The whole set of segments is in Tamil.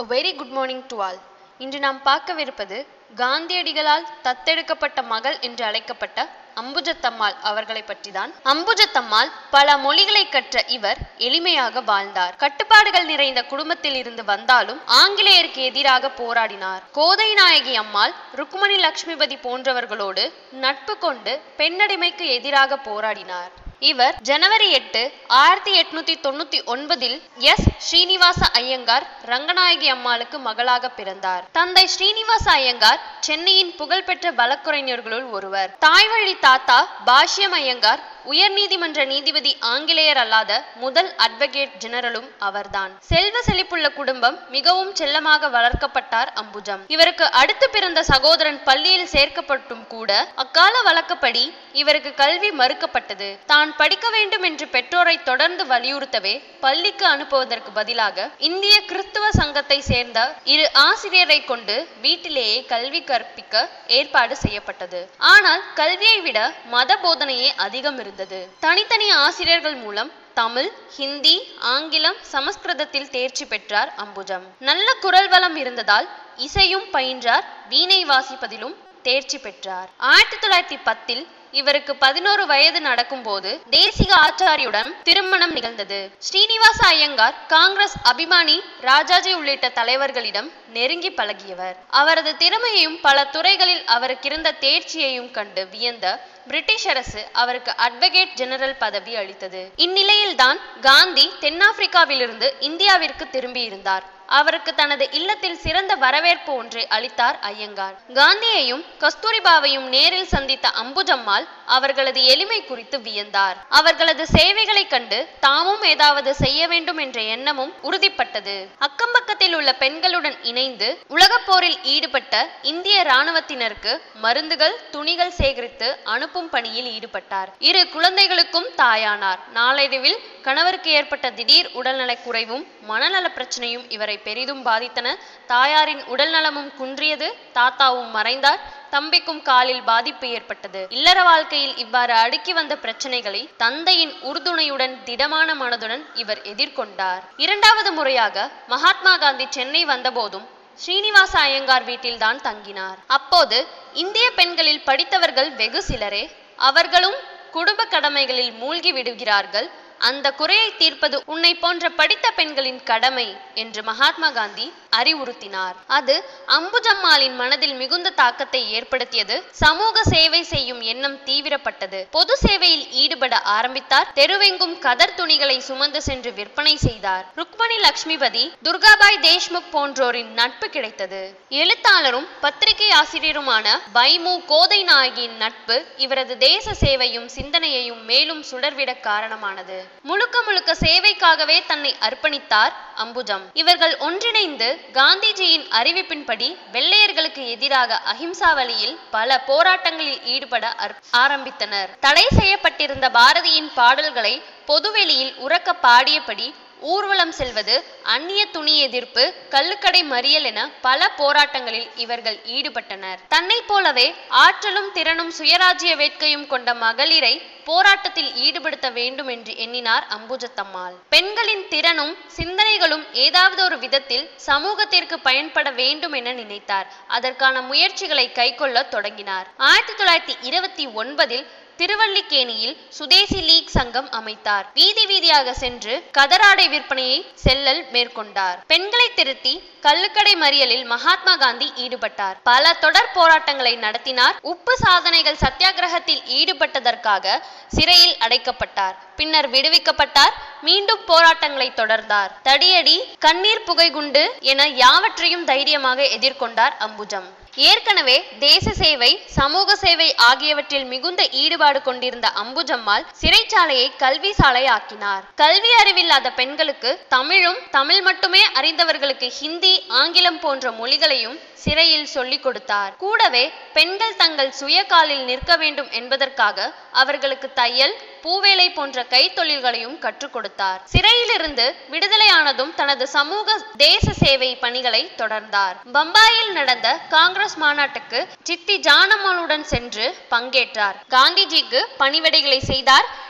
very good morning to all இன்று நாம் பார்க்கவிருப்பது காந்தியடிகளால் தத்தெடுக்கப்பட்ட மகள் என்று அழைக்கப்பட்ட அம்புஜத்தம்மாள் அவர்களை பற்றிதான் அம்புஜத்தம்மாள் பல மொழிகளை கற்ற இவர் எளிமையாக வாழ்ந்தார் கட்டுப்பாடுகள் நிறைந்த குடும்பத்தில் இருந்து வந்தாலும் ஆங்கிலேயருக்கு எதிராக போராடினார் கோதை நாயகி அம்மாள் ருக்மணி லட்சுமிபதி போன்றவர்களோடு நட்பு கொண்டு பெண்ணடிமைக்கு எதிராக போராடினார் இவர் ஜனவரி எட்டு ஆயிரத்தி எட்நூத்தி தொண்ணூத்தி ஒன்பதில் எஸ் ஸ்ரீனிவாச ஐயங்கார் ரங்கநாயகி அம்மாளுக்கு மகளாக பிறந்தார் தந்தை ஸ்ரீனிவாச ஐயங்கார் சென்னையின் புகழ்பெற்ற வழக்குரைஞர்களுள் ஒருவர் தாய்வழி தாத்தா பாஷ்யம் ஐயங்கார் உயர்நீதிமன்ற நீதிபதி ஆங்கிலேயர் அல்லாத முதல் அட்வொகேட் ஜெனரலும் அவர்தான் செல்வ செழிப்புள்ள குடும்பம் மிகவும் செல்லமாக வளர்க்கப்பட்டார் அம்புஜம் இவருக்கு அடுத்து பிறந்த சகோதரன் பள்ளியில் சேர்க்கப்பட்டும் கூட அக்கால வழக்கப்படி இவருக்கு கல்வி மறுக்கப்பட்டது தான் படிக்க வேண்டும் என்று பெற்றோரை தொடர்ந்து வலியுறுத்தவே பள்ளிக்கு அனுப்புவதற்கு பதிலாக இந்திய கிறிஸ்துவ சங்கத்தை சேர்ந்த இரு ஆசிரியரை கொண்டு வீட்டிலேயே கல்வி கற்பிக்க ஏற்பாடு செய்யப்பட்டது ஆனால் கல்வியை விட மத போதனையே அதிகம் இருந்தது தனித்தனி ஆசிரியர்கள் மூலம் தமிழ் ஹிந்தி ஆங்கிலம் சமஸ்கிருதத்தில் தேர்ச்சி பெற்றார் அம்புஜம் நல்ல குரல் வளம் இருந்ததால் இசையும் பயின்றார் வீணை வாசிப்பதிலும் தேர்ச்சி பெற்றார் ஆயிரத்தி தொள்ளாயிரத்தி பத்தில் இவருக்கு பதினோரு வயது நடக்கும்போது தேசிக ஆச்சாரியுடன் திருமணம் நிகழ்ந்தது ஸ்ரீனிவாச ஐயங்கார் காங்கிரஸ் அபிமானி ராஜாஜி உள்ளிட்ட தலைவர்களிடம் நெருங்கி பழகியவர் அவரது திறமையையும் பல துறைகளில் அவருக்கு இருந்த தேர்ச்சியையும் கண்டு வியந்த பிரிட்டிஷ் அரசு அவருக்கு அட்வொகேட் ஜெனரல் பதவி அளித்தது இந்நிலையில்தான் காந்தி தென்னாப்பிரிக்காவிலிருந்து இந்தியாவிற்கு திரும்பியிருந்தார் அவருக்கு தனது இல்லத்தில் சிறந்த வரவேற்பு ஒன்றை அளித்தார் ஐயங்கார் காந்தியையும் கஸ்தூரிபாவையும் நேரில் சந்தித்த அம்புஜம்மாள் அவர்களது எளிமை குறித்து வியந்தார் அவர்களது சேவைகளை கண்டு தாமும் ஏதாவது செய்ய வேண்டும் என்ற எண்ணமும் உறுதிப்பட்டது அக்கம்பக்கத்தில் உள்ள பெண்களுடன் இணைந்து உலகப் போரில் ஈடுபட்ட இந்திய இராணுவத்தினருக்கு மருந்துகள் துணிகள் சேகரித்து அனுப்பும் பணியில் ஈடுபட்டார் இரு குழந்தைகளுக்கும் தாயானார் நாளடைவில் கணவருக்கு ஏற்பட்ட திடீர் உடல்நலக் குறைவும் மனநல பிரச்சனையும் இவரை பெரிதும் பாதித்தன தாயாரின் உடல் நலமும் குன்றியது தாத்தாவும் மறைந்தார் தம்பிக்கும் காலில் பாதிப்பு ஏற்பட்டது இல்லற வாழ்க்கையில் இவ்வாறு அடுக்கி வந்த பிரச்சனைகளை தந்தையின் உறுதுணையுடன் திடமான மனதுடன் இவர் எதிர்கொண்டார் இரண்டாவது முறையாக மகாத்மா காந்தி சென்னை வந்தபோதும் ஸ்ரீனிவாச ஐயங்கார் வீட்டில்தான் தங்கினார் அப்போது இந்திய பெண்களில் படித்தவர்கள் வெகு சிலரே அவர்களும் குடும்ப கடமைகளில் மூழ்கி விடுகிறார்கள் அந்த குறையை தீர்ப்பது உன்னை போன்ற படித்த பெண்களின் கடமை என்று மகாத்மா காந்தி அறிவுறுத்தினார் அது அம்புஜம்மாளின் மனதில் மிகுந்த தாக்கத்தை ஏற்படுத்தியது சமூக சேவை செய்யும் எண்ணம் தீவிரப்பட்டது பொது சேவையில் ஈடுபட ஆரம்பித்தார் தெருவெங்கும் கதர் துணிகளை சுமந்து சென்று விற்பனை செய்தார் ருக்மணி லட்சுமிபதி துர்காபாய் தேஷ்முக் போன்றோரின் நட்பு கிடைத்தது எழுத்தாளரும் பத்திரிகை ஆசிரியருமான வைமு கோதை நாயகியின் நட்பு இவரது தேச சேவையும் சிந்தனையையும் மேலும் சுடர்விட காரணமானது முழுக்க முழுக்க சேவைக்காகவே தன்னை அர்ப்பணித்தார் அம்புஜம் இவர்கள் ஒன்றிணைந்து காந்திஜியின் அறிவிப்பின்படி வெள்ளையர்களுக்கு எதிராக அஹிம்சா வழியில் பல போராட்டங்களில் ஈடுபட ஆரம்பித்தனர் தடை செய்யப்பட்டிருந்த பாரதியின் பாடல்களை பொதுவெளியில் உறக்க பாடியபடி ஊர்வலம் செல்வது அந்நிய துணி எதிர்ப்பு கள்ளுக்கடை மறியல் என பல போராட்டங்களில் இவர்கள் ஈடுபட்டனர் தன்னை போலவே ஆற்றலும் திறனும் சுயராஜ்ய வேட்கையும் கொண்ட மகளிரை போராட்டத்தில் ஈடுபடுத்த வேண்டும் என்று எண்ணினார் அம்புஜத்தம்மாள் பெண்களின் திறனும் சிந்தனைகளும் ஏதாவது ஒரு விதத்தில் சமூகத்திற்கு பயன்பட வேண்டும் என நினைத்தார் அதற்கான முயற்சிகளை கைக்கொள்ள தொடங்கினார் ஆயிரத்தி தொள்ளாயிரத்தி இருபத்தி ஒன்பதில் திருவல்லிக்கேணியில் சுதேசி லீக் சங்கம் அமைத்தார் வீதி வீதியாக சென்று கதராடை விற்பனையை செல்லல் மேற்கொண்டார் பெண்களை திருத்தி கள்ளுக்கடை மறியலில் மகாத்மா காந்தி ஈடுபட்டார் பல தொடர் போராட்டங்களை நடத்தினார் உப்பு சாதனைகள் சத்தியாகிரகத்தில் ஈடுபட்டதற்காக சிறையில் அடைக்கப்பட்டார் பின்னர் விடுவிக்கப்பட்டார் மீண்டும் போராட்டங்களை தொடர்ந்தார் தடியடி கண்ணீர் புகைகுண்டு என யாவற்றையும் தைரியமாக எதிர்கொண்டார் அம்புஜம் ஏற்கனவே தேச சேவை சமூக சேவை ஆகியவற்றில் மிகுந்த ஈடுபாடு கொண்டிருந்த அம்புஜம்மாள் சிறைச்சாலையை கல்வி சாலை ஆக்கினார் கல்வி அறிவில்லாத பெண்களுக்கு தமிழும் தமிழ் மட்டுமே அறிந்தவர்களுக்கு ஹிந்தி ஆங்கிலம் போன்ற மொழிகளையும் சிறையில் சொல்லிக் கொடுத்தார் கூடவே பெண்கள் தங்கள் சுய காலில் நிற்க வேண்டும் என்பதற்காக அவர்களுக்கு தையல் பூவேலை போன்ற கைத்தொழில்களையும் கற்றுக் கொடுத்தார் சிறையிலிருந்து விடுதலையானதும் தனது சமூக தேச சேவை பணிகளை தொடர்ந்தார் பம்பாயில் நடந்த காங்கிரஸ் மாநாட்டுக்கு சித்தி ஜானம்மாளுடன் சென்று பங்கேற்றார் காந்திஜிக்கு பணிவிடைகளை செய்தார்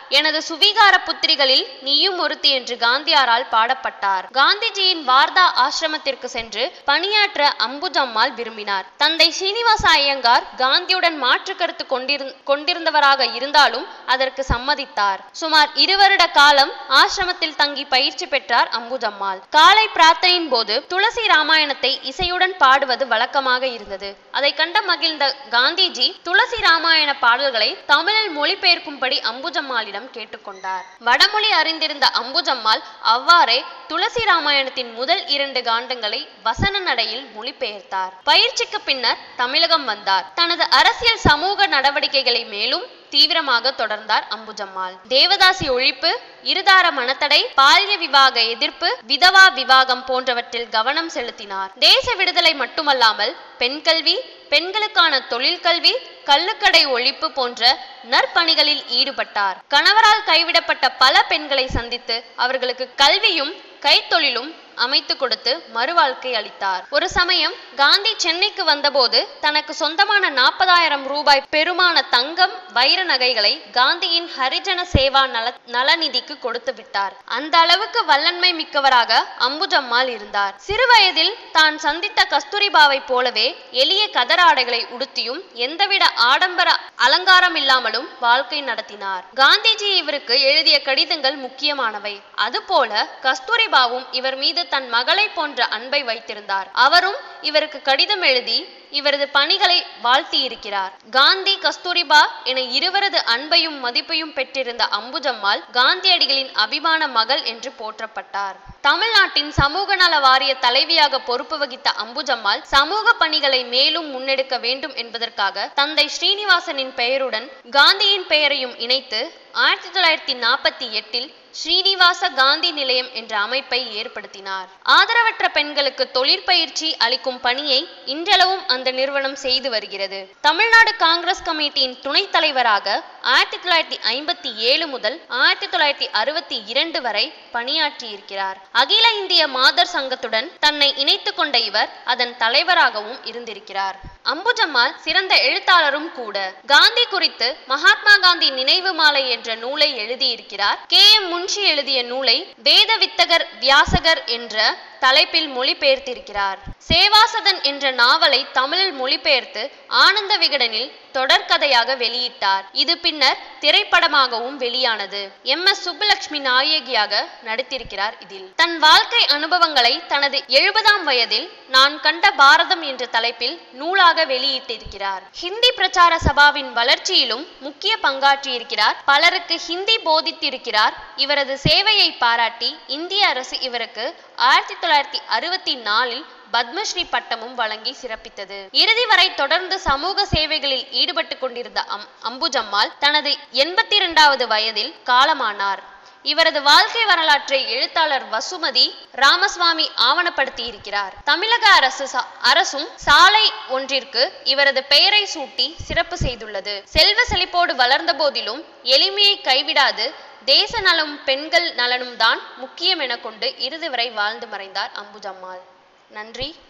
எனது சுவீகார புத்திரிகளில் நீயும் ஒருத்தி என்று காந்தியாரால் பாடப்பட்டார் காந்திஜியின் வார்தா ஆசிரமத்திற்கு சென்று பணியாற்ற அம்புஜம்மாள் விரும்பினார் தந்தை சீனிவாச ஐயங்கார் காந்தியுடன் மாற்று கருத்து கொண்டிருந் கொண்டிருந்தவராக இருந்தாலும் அதற்கு சம்மதித்தார் சுமார் இரு வருட காலம் ஆசிரமத்தில் தங்கி பயிற்சி பெற்றார் அம்புஜம்மாள் காலை பிரார்த்தனையின் போது துளசி ராமாயணத்தை இசையுடன் பாடுவது வழக்கமாக இருந்தது அதை கண்ட மகிழ்ந்த காந்திஜி துளசி ராமாயண பாடல்களை தமிழில் மொழிபெயர்க்கும்படி அம்புஜம்மாளிடம் கேட்டுக்கொண்டார் வடமொழி அறிந்திருந்த அம்புஜம்மாள் அவ்வாறே துளசி ராமாயணத்தின் முதல் இரண்டு காண்டங்களை வசன நடையில் மொழிபெயர்த்தார் பயிற்சிக்கு பின்னர் தமிழகம் வந்தார் தனது அரசியல் சமூக நடவடிக்கைகளை மேலும் தீவிரமாக தொடர்ந்தார் அம்புஜம்மாள் தேவதாசி ஒழிப்பு இருதார மனத்தடை பால்ய விவாக எதிர்ப்பு விதவா விவாகம் போன்றவற்றில் கவனம் செலுத்தினார் தேச விடுதலை மட்டுமல்லாமல் பெண் கல்வி பெண்களுக்கான தொழில் கல்வி கள்ளுக்கடை ஒழிப்பு போன்ற நற்பணிகளில் ஈடுபட்டார் கணவரால் கைவிடப்பட்ட பல பெண்களை சந்தித்து அவர்களுக்கு கல்வியும் கைத்தொழிலும் அமைத்து கொடுத்து மறுவாழ்க்கை அளித்தார் ஒரு சமயம் காந்தி சென்னைக்கு வந்தபோது தனக்கு சொந்தமான நாற்பதாயிரம் ரூபாய் பெருமான தங்கம் வைர நகைகளை காந்தியின் ஹரிஜன சேவா நல நலநிதிக்கு கொடுத்து விட்டார் அந்த அளவுக்கு வல்லன்மை மிக்கவராக அம்புஜம்மாள் இருந்தார் சிறுவயதில் தான் சந்தித்த கஸ்தூரிபாவை போலவே எளிய கதர் ஆடைகளை உடுத்தியும் எந்தவித ஆடம்பர அலங்காரம் இல்லாமலும் வாழ்க்கை நடத்தினார் காந்திஜி இவருக்கு எழுதிய கடிதங்கள் முக்கியமானவை அதுபோல கஸ்தூரிபாவும் இவர் மீது தன் மகளை போன்ற அன்பை வைத்திருந்தார் அவரும் இவருக்கு கடிதம் எழுதி இவரது பணிகளை வாழ்த்தி இருக்கிறார் காந்தி கஸ்தூரிபா என இருவரது அன்பையும் மதிப்பையும் பெற்றிருந்த அம்புஜம்மாள் காந்தியடிகளின் அபிமான மகள் என்று போற்றப்பட்டார் தமிழ்நாட்டின் சமூக நல வாரிய தலைவியாக பொறுப்பு வகித்த அம்புஜம்மாள் சமூக பணிகளை மேலும் முன்னெடுக்க வேண்டும் என்பதற்காக தந்தை ஸ்ரீனிவாசனின் பெயருடன் காந்தியின் பெயரையும் இணைத்து ஆயிரத்தி தொள்ளாயிரத்தி நாற்பத்தி எட்டில் ஸ்ரீனிவாச காந்தி நிலையம் என்ற அமைப்பை ஏற்படுத்தினார் ஆதரவற்ற பெண்களுக்கு தொழிற்பயிற்சி அளிக்கும் பணியை இன்றளவும் அந்த நிறுவனம் செய்து வருகிறது தமிழ்நாடு காங்கிரஸ் கமிட்டியின் துணைத் தலைவராக ஆயிரத்தி தொள்ளாயிரத்தி ஐம்பத்தி ஏழு முதல் ஆயிரத்தி தொள்ளாயிரத்தி அறுபத்தி இரண்டு வரை பணியாற்றியிருக்கிறார் அகில இந்திய மாதர் சங்கத்துடன் தன்னை இணைத்து கொண்ட இவர் அதன் தலைவராகவும் இருந்திருக்கிறார் அம்புஜம்மாள் சிறந்த எழுத்தாளரும் கூட காந்தி குறித்து மகாத்மா காந்தி நினைவு மாலை என்ற நூலை எழுதியிருக்கிறார் கே எம் முன்ஷி எழுதிய நூலை வேத வித்தகர் வியாசகர் என்ற தலைப்பில் மொழிபெயர்த்திருக்கிறார் சேவாசதன் என்ற நாவலை தமிழில் மொழிபெயர்த்து ஆனந்த விகடனில் தொடர்கதையாக வெளியிட்டார் இது பின்னர் திரைப்படமாகவும் வெளியானது எம் எஸ் சுப்புலட்சுமி நாயகியாக நடித்திருக்கிறார் இதில் தன் வாழ்க்கை அனுபவங்களை தனது எழுபதாம் வயதில் நான் கண்ட பாரதம் என்ற தலைப்பில் நூலாக வெளியிட்டிருக்கிறார் ஹிந்தி பிரச்சார சபாவின் வளர்ச்சியிலும் முக்கிய பங்காற்றியிருக்கிறார் பலருக்கு ஹிந்தி போதித்திருக்கிறார் இவரது சேவையை பாராட்டி இந்திய அரசு இவருக்கு ஆயிரத்தி தொள்ளாயிரத்தி அறுபத்தி நாலில் பத்மஸ்ரீ பட்டமும் வழங்கி சிறப்பித்தது இறுதி வரை தொடர்ந்து சமூக சேவைகளில் ஈடுபட்டு கொண்டிருந்த அம் அம்புஜம்மாள் தனது எண்பத்தி இரண்டாவது வயதில் காலமானார் இவரது வாழ்க்கை வரலாற்றை எழுத்தாளர் வசுமதி ராமசுவாமி ஆவணப்படுத்தி இருக்கிறார் தமிழக அரசு சா- அரசும் சாலை ஒன்றிற்கு இவரது பெயரை சூட்டி சிறப்பு செய்துள்ளது செல்வ செழிப்போடு வளர்ந்த போதிலும் எளிமையை கைவிடாது தேச நலம் பெண்கள் நலனும் தான் முக்கியம் என கொண்டு இறுதி வரை வாழ்ந்து மறைந்தார் அம்புஜம்மாள் நன்றி